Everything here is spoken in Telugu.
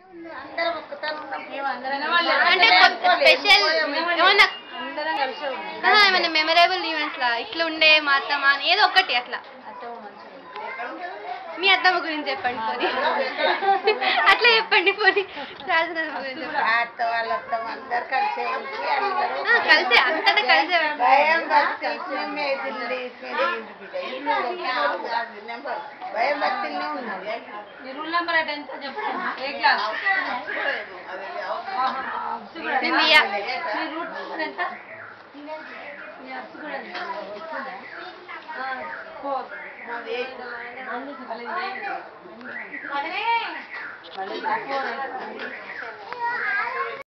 అందరం ఒక్కతాను ఉన్నాం. అంటే స్పెషల్ ఏమన్నా అందరం కలిసి ఉన్నాం. ఆహా, ఏమన్నా మెమరబుల్ ఈవెంట్స్ లా ఇట్లా ఉండే మా అత్తమ్మ అని ఏదో ఒకటి అట్లా అత్తమ్మ మంచిగా ఉంది. మీ అత్తమ్మ గురించి చెప్పండి పోనీ అట్లా చెప్పండి పోనీ రాజనమ్మ గురించి చెప్పండి ఆ అత్త వాళ్ళ అత్తమ్మ అందరు కలిసే ఉంచి అందరూ ఆ, కలిసే అంతటా కలిసే ఉంటాం. భయం భక్తి ఇస్మే దిల్లి ఇస్మే దిల్లి బిడ్డ. ఇల్లు కాదు, కాదు, నెంబర్. భయం భక్తినే ఉన్నారు మీ రూల్ నెంబర్ అయితే ఎంత చెప్పండి ఏ క్లాస్ నేను బియ్య. మీ రూట్ నెంబర్ ఎంత మీ అప్పు కూడా ఎంత? ఆ, ఫోర్. మాది ఎయిట్. మళ్ళీ ఇది. మళ్ళీ ఫోర్ అయితే.